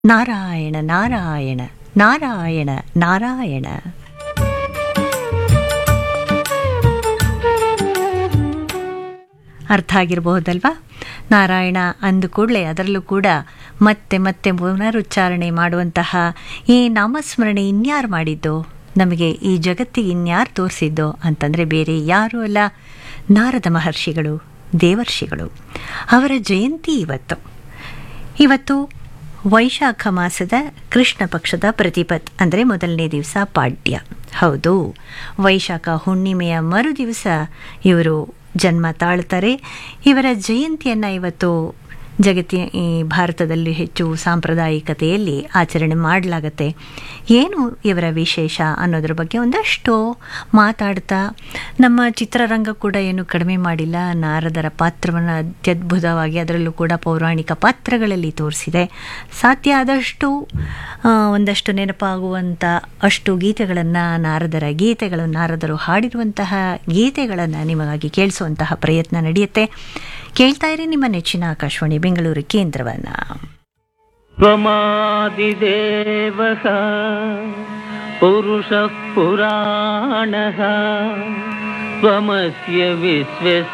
ನಾರಾಯಣ ನಾರಾಯಣ ನಾರಾಯಣ ನಾರಾಯಣ ಅರ್ಥ ಆಗಿರಬಹುದಲ್ವಾ ನಾರಾಯಣ ಅಂದ ಕೂಡಲೇ ಅದರಲ್ಲೂ ಕೂಡ ಮತ್ತೆ ಮತ್ತೆ ಪುನರುಚ್ಚಾರಣೆ ಮಾಡುವಂತಹ ಈ ನಾಮಸ್ಮರಣೆ ಇನ್ಯಾರು ಮಾಡಿದ್ದು ನಮಗೆ ಈ ಜಗತ್ತಿಗೆ ಇನ್ಯಾರು ತೋರಿಸಿದ್ದು ಅಂತಂದರೆ ಬೇರೆ ಯಾರೂ ಅಲ್ಲ ನಾರದ ಮಹರ್ಷಿಗಳು ದೇವರ್ಷಿಗಳು ಅವರ ಜಯಂತಿ ಇವತ್ತು ಇವತ್ತು ವೈಶಾಖ ಮಾಸದ ಕೃಷ್ಣ ಪಕ್ಷದ ಪ್ರತಿಪತ್ ಅಂದರೆ ಮೊದಲನೇ ದಿವಸ ಪಾಡ್ಯ ಹೌದು ವೈಶಾಖ ಹುಣ್ಣಿಮೆಯ ಮರು ದಿವಸ ಇವರು ಜನ್ಮ ತಾಳ್ತಾರೆ ಇವರ ಜಯಂತಿಯನ್ನು ಇವತ್ತು ಜಗತ್ತಿ ಈ ಭಾರತದಲ್ಲಿ ಹೆಚ್ಚು ಸಾಂಪ್ರದಾಯಿಕತೆಯಲ್ಲಿ ಆಚರಣೆ ಮಾಡಲಾಗತ್ತೆ ಏನು ಇವರ ವಿಶೇಷ ಅನ್ನೋದ್ರ ಬಗ್ಗೆ ಒಂದಷ್ಟು ಮಾತಾಡ್ತಾ ನಮ್ಮ ಚಿತ್ರರಂಗ ಕೂಡ ಏನು ಕಡಿಮೆ ಮಾಡಿಲ್ಲ ನಾರದರ ಪಾತ್ರವನ್ನು ಅತ್ಯದ್ಭುತವಾಗಿ ಅದರಲ್ಲೂ ಕೂಡ ಪೌರಾಣಿಕ ಪಾತ್ರಗಳಲ್ಲಿ ತೋರಿಸಿದೆ ಸಾಧ್ಯ ಆದಷ್ಟು ಆ, ಒಂದಷ್ಟು ನೆನಪಾಗುವಂಥ ಅಷ್ಟು ಗೀತೆಗಳನ್ನು ನಾರದರ ಗೀತೆಗಳು ನಾರದರು ಹಾಡಿರುವಂತಹ ಗೀತೆಗಳನ್ನು ನಿಮಗಾಗಿ ಕೇಳಿಸುವಂತಹ ಪ್ರಯತ್ನ ನಡೆಯುತ್ತೆ ಕೇಳ್ತಾ ಇರಿ ನಿಮ್ಮ ನೆಚ್ಚಿನ ಆಕಾಶವಾಣಿ ಬೆಂಗಳೂರು ಕೇಂದ್ರವನ್ನು त्वमादिदेवः पुरुषः पुराणः त्वमस्य विश्वस्य